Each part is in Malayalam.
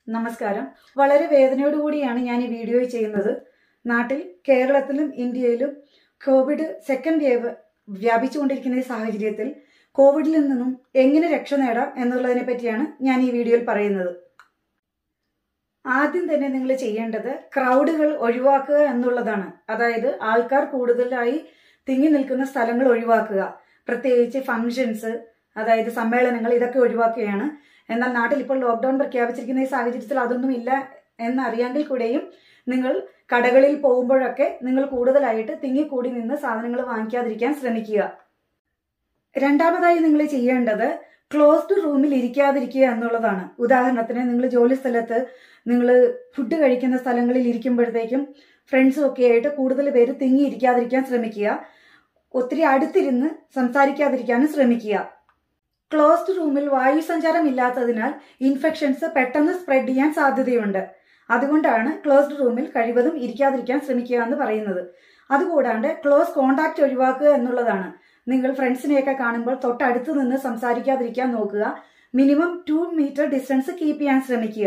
നമസ്കാരം വളരെ വേദനയോടുകൂടിയാണ് ഞാൻ ഈ വീഡിയോ ചെയ്യുന്നത് നാട്ടിൽ കേരളത്തിലും ഇന്ത്യയിലും കോവിഡ് സെക്കൻഡ് വേവ് വ്യാപിച്ചുകൊണ്ടിരിക്കുന്ന ഈ സാഹചര്യത്തിൽ കോവിഡിൽ നിന്നും എങ്ങനെ രക്ഷ നേടാം എന്നുള്ളതിനെ പറ്റിയാണ് ഞാൻ ഈ വീഡിയോയിൽ പറയുന്നത് ആദ്യം തന്നെ നിങ്ങൾ ചെയ്യേണ്ടത് ക്രൗഡുകൾ ഒഴിവാക്കുക എന്നുള്ളതാണ് അതായത് ആൾക്കാർ കൂടുതലായി തിങ്ങി നിൽക്കുന്ന സ്ഥലങ്ങൾ ഒഴിവാക്കുക പ്രത്യേകിച്ച് ഫംഗ്ഷൻസ് അതായത് സമ്മേളനങ്ങൾ ഇതൊക്കെ ഒഴിവാക്കുകയാണ് എന്നാൽ നാട്ടിൽ ഇപ്പോൾ ലോക്ക്ഡൌൺ പ്രഖ്യാപിച്ചിരിക്കുന്ന ഈ സാഹചര്യത്തിൽ അതൊന്നും ഇല്ല എന്നറിയാമെങ്കിൽ കൂടെയും നിങ്ങൾ കടകളിൽ പോകുമ്പോഴൊക്കെ നിങ്ങൾ കൂടുതലായിട്ട് തിങ്ങിക്കൂടി നിന്ന് സാധനങ്ങൾ വാങ്ങിക്കാതിരിക്കാൻ ശ്രമിക്കുക രണ്ടാമതായി നിങ്ങൾ ചെയ്യേണ്ടത് ക്ലോസ്ഡ് റൂമിൽ ഇരിക്കാതിരിക്കുക എന്നുള്ളതാണ് ഉദാഹരണത്തിന് നിങ്ങൾ ജോലി സ്ഥലത്ത് നിങ്ങൾ ഫുഡ് കഴിക്കുന്ന സ്ഥലങ്ങളിൽ ഇരിക്കുമ്പോഴത്തേക്കും ഫ്രണ്ട്സും ഒക്കെ ആയിട്ട് കൂടുതൽ പേര് തിങ്ങി ഇരിക്കാതിരിക്കാൻ ശ്രമിക്കുക ഒത്തിരി അടുത്തിരുന്ന് സംസാരിക്കാതിരിക്കാനും ശ്രമിക്കുക ക്ലോസ്ഡ് റൂമിൽ വായു സഞ്ചാരം ഇല്ലാത്തതിനാൽ ഇൻഫെക്ഷൻസ് പെട്ടെന്ന് സ്പ്രെഡ് ചെയ്യാൻ സാധ്യതയുണ്ട് അതുകൊണ്ടാണ് ക്ലോസ്ഡ് റൂമിൽ കഴിവതും ഇരിക്കാതിരിക്കാൻ ശ്രമിക്കുക എന്ന് പറയുന്നത് അതുകൂടാണ്ട് ക്ലോസ് കോണ്ടാക്ട് ഒഴിവാക്കുക എന്നുള്ളതാണ് നിങ്ങൾ ഫ്രണ്ട്സിനെയൊക്കെ കാണുമ്പോൾ തൊട്ടടുത്ത് നിന്ന് സംസാരിക്കാതിരിക്കാൻ നോക്കുക minimum two metre distance keep ചെയ്യാൻ ശ്രമിക്കുക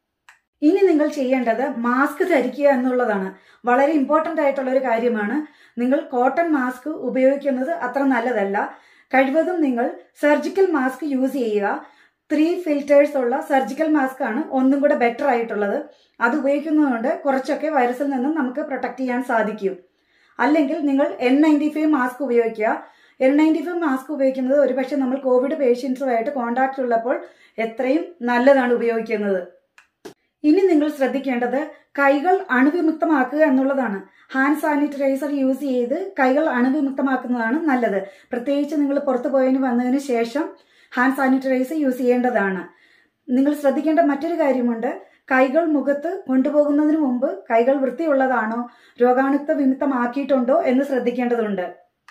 ഇനി നിങ്ങൾ ചെയ്യേണ്ടത് മാസ്ക് ധരിക്കുക എന്നുള്ളതാണ് വളരെ ഇമ്പോർട്ടന്റ് ആയിട്ടുള്ള ഒരു കാര്യമാണ് നിങ്ങൾ കോട്ടൺ മാസ്ക് ഉപയോഗിക്കുന്നത് അത്ര നല്ലതല്ല കഴിവതും നിങ്ങൾ സർജിക്കൽ മാസ്ക് യൂസ് ചെയ്യുക ത്രീ ഫിൽറ്റേഴ്സ് ഉള്ള സർജിക്കൽ മാസ്ക് ആണ് ഒന്നും കൂടെ ബെറ്റർ ആയിട്ടുള്ളത് അത് ഉപയോഗിക്കുന്നതുകൊണ്ട് കുറച്ചൊക്കെ വൈറസിൽ നിന്നും നമുക്ക് പ്രൊട്ടക്ട് ചെയ്യാൻ സാധിക്കും അല്ലെങ്കിൽ നിങ്ങൾ എൻ നയൻറ്റി ഫൈവ് മാസ്ക് ഉപയോഗിക്കുക എൻ നയൻറ്റി ഫൈവ് മാസ്ക് ഉപയോഗിക്കുന്നത് ഒരുപക്ഷെ നമ്മൾ കോവിഡ് പേഷ്യൻസുമായിട്ട് കോണ്ടാക്ട് ഉള്ളപ്പോൾ എത്രയും നല്ലതാണ് ഉപയോഗിക്കുന്നത് ഇനി നിങ്ങൾ ശ്രദ്ധിക്കേണ്ടത് കൈകൾ അണുവിമുക്തമാക്കുക എന്നുള്ളതാണ് ഹാൻഡ് സാനിറ്റൈസർ യൂസ് ചെയ്ത് കൈകൾ അണുവിമുക്തമാക്കുന്നതാണ് നല്ലത് പ്രത്യേകിച്ച് നിങ്ങൾ പുറത്തു പോയതിന് വന്നതിന് ശേഷം ഹാൻഡ് സാനിറ്റൈസർ യൂസ് ചെയ്യേണ്ടതാണ് നിങ്ങൾ ശ്രദ്ധിക്കേണ്ട മറ്റൊരു കാര്യമുണ്ട് കൈകൾ മുഖത്ത് കൊണ്ടുപോകുന്നതിന് മുമ്പ് കൈകൾ വൃത്തിയുള്ളതാണോ രോഗാണുത്വ വിമുക്തമാക്കിയിട്ടുണ്ടോ എന്ന് ശ്രദ്ധിക്കേണ്ടതുണ്ട്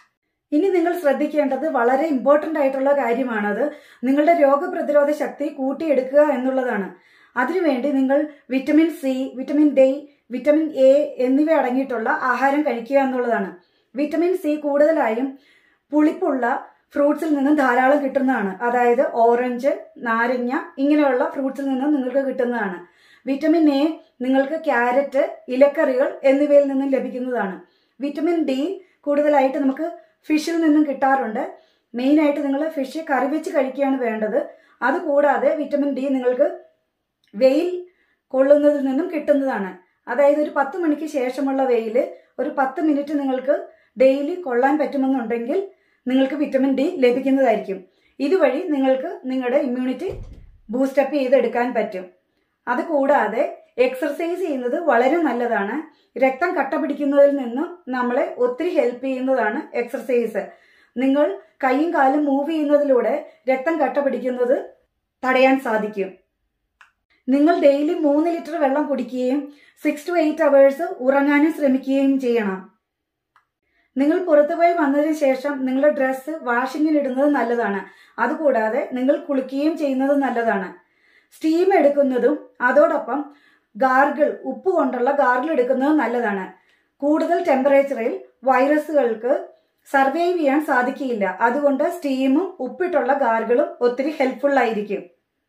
ഇനി നിങ്ങൾ ശ്രദ്ധിക്കേണ്ടത് വളരെ ഇമ്പോർട്ടന്റ് ആയിട്ടുള്ള കാര്യമാണത് നിങ്ങളുടെ രോഗപ്രതിരോധ ശക്തി കൂട്ടിയെടുക്കുക എന്നുള്ളതാണ് അതിനുവേണ്ടി നിങ്ങൾ vitamin C vitamin D vitamin A എന്നിവ അടങ്ങിയിട്ടുള്ള ആഹാരം കഴിക്കുക എന്നുള്ളതാണ് വിറ്റമിൻ സി കൂടുതലായും പുളിപ്പുള്ള ഫ്രൂട്ട്സിൽ നിന്നും ധാരാളം കിട്ടുന്നതാണ് അതായത് ഓറഞ്ച് നാരങ്ങ ഇങ്ങനെയുള്ള ഫ്രൂട്ട്സിൽ നിന്നും നിങ്ങൾക്ക് കിട്ടുന്നതാണ് വിറ്റമിൻ എ നിങ്ങൾക്ക് ക്യാരറ്റ് ഇലക്കറികൾ എന്നിവയിൽ നിന്നും ലഭിക്കുന്നതാണ് വിറ്റമിൻ ഡി കൂടുതലായിട്ട് നമുക്ക് ഫിഷിൽ നിന്നും കിട്ടാറുണ്ട് മെയിനായിട്ട് നിങ്ങൾ ഫിഷ് കറി വെച്ച് കഴിക്കുകയാണ് വേണ്ടത് അതുകൂടാതെ വിറ്റമിൻ ഡി നിങ്ങൾക്ക് വെയിൽ കൊള്ളുന്നതിൽ നിന്നും കിട്ടുന്നതാണ് അതായത് ഒരു പത്ത് മണിക്ക് ശേഷമുള്ള വെയിൽ ഒരു പത്ത് മിനിറ്റ് നിങ്ങൾക്ക് ഡെയിലി കൊള്ളാൻ പറ്റുമെന്നുണ്ടെങ്കിൽ നിങ്ങൾക്ക് വിറ്റമിൻ ഡി ലഭിക്കുന്നതായിരിക്കും ഇതുവഴി നിങ്ങൾക്ക് നിങ്ങളുടെ ഇമ്മ്യൂണിറ്റി ബൂസ്റ്റപ്പ് ചെയ്തെടുക്കാൻ പറ്റും അതുകൂടാതെ എക്സർസൈസ് ചെയ്യുന്നത് വളരെ നല്ലതാണ് രക്തം കട്ട പിടിക്കുന്നതിൽ നിന്നും നമ്മളെ ഒത്തിരി ഹെൽപ്പ് ചെയ്യുന്നതാണ് എക്സർസൈസ് നിങ്ങൾ കൈയും കാലും മൂവ് ചെയ്യുന്നതിലൂടെ രക്തം കട്ട പിടിക്കുന്നത് തടയാൻ സാധിക്കും നിങ്ങൾ ഡെയിലി മൂന്ന് ലിറ്റർ വെള്ളം കുടിക്കുകയും സിക്സ് ടു എയ്റ്റ് അവേഴ്സ് ഉറങ്ങാനും ശ്രമിക്കുകയും ചെയ്യണം നിങ്ങൾ പുറത്തുപോയി വന്നതിന് ശേഷം നിങ്ങളുടെ ഡ്രസ്സ് വാഷിങ്ങിന് ഇടുന്നത് നല്ലതാണ് അതുകൂടാതെ നിങ്ങൾ കുളിക്കുകയും ചെയ്യുന്നത് നല്ലതാണ് സ്റ്റീം എടുക്കുന്നതും അതോടൊപ്പം ഗാർഗിൾ ഉപ്പ് കൊണ്ടുള്ള ഗാർഗിൾ എടുക്കുന്നതും നല്ലതാണ് കൂടുതൽ ടെമ്പറേച്ചറിൽ വൈറസുകൾക്ക് സർവൈവ് ചെയ്യാൻ സാധിക്കില്ല അതുകൊണ്ട് സ്റ്റീമും ഉപ്പിട്ടുള്ള ഗാർഗിളും ഒത്തിരി ഹെൽപ്ഫുൾ ആയിരിക്കും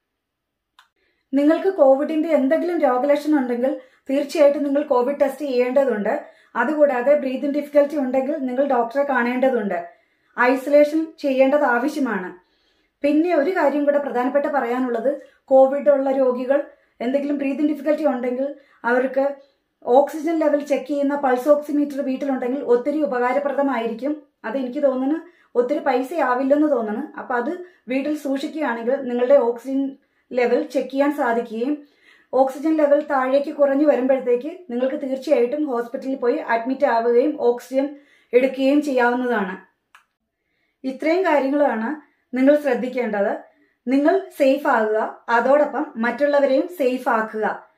നിങ്ങൾക്ക് കോവിഡിന്റെ എന്തെങ്കിലും രോഗലക്ഷണം ഉണ്ടെങ്കിൽ തീർച്ചയായിട്ടും നിങ്ങൾ കോവിഡ് ടെസ്റ്റ് ചെയ്യേണ്ടതുണ്ട് അതുകൂടാതെ ബ്രീതിങ് ഡിഫിക്കൽറ്റി ഉണ്ടെങ്കിൽ നിങ്ങൾ ഡോക്ടറെ കാണേണ്ടതുണ്ട് ഐസൊലേഷൻ ചെയ്യേണ്ടത് ആവശ്യമാണ് പിന്നെ ഒരു കാര്യം കൂടെ പ്രധാനപ്പെട്ട പറയാനുള്ളത് കോവിഡ് ഉള്ള രോഗികൾ എന്തെങ്കിലും ബ്രീതിങ് ഡിഫിക്കൽറ്റി ഉണ്ടെങ്കിൽ അവർക്ക് ഓക്സിജൻ ലെവൽ ചെക്ക് ചെയ്യുന്ന പൾസ് ഓക്സിമീറ്റർ വീട്ടിലുണ്ടെങ്കിൽ ഒത്തിരി ഉപകാരപ്രദമായിരിക്കും അത് എനിക്ക് തോന്നുന്നു ഒത്തിരി പൈസ ആവില്ലെന്ന് തോന്നുന്നു അപ്പൊ അത് വീട്ടിൽ സൂക്ഷിക്കുകയാണെങ്കിൽ നിങ്ങളുടെ ഓക്സിജൻ ലെവൽ ചെക്ക് ചെയ്യാൻ സാധിക്കുകയും ഓക്സിജൻ ലെവൽ താഴേക്ക് കുറഞ്ഞു വരുമ്പോഴത്തേക്ക് നിങ്ങൾക്ക് തീർച്ചയായിട്ടും ഹോസ്പിറ്റലിൽ പോയി അഡ്മിറ്റ് ആവുകയും ഓക്സിജൻ എടുക്കുകയും ചെയ്യാവുന്നതാണ് ഇത്രയും കാര്യങ്ങളാണ് നിങ്ങൾ ശ്രദ്ധിക്കേണ്ടത് നിങ്ങൾ സേഫ് ആകുക അതോടൊപ്പം മറ്റുള്ളവരെയും സേഫ് ആക്കുക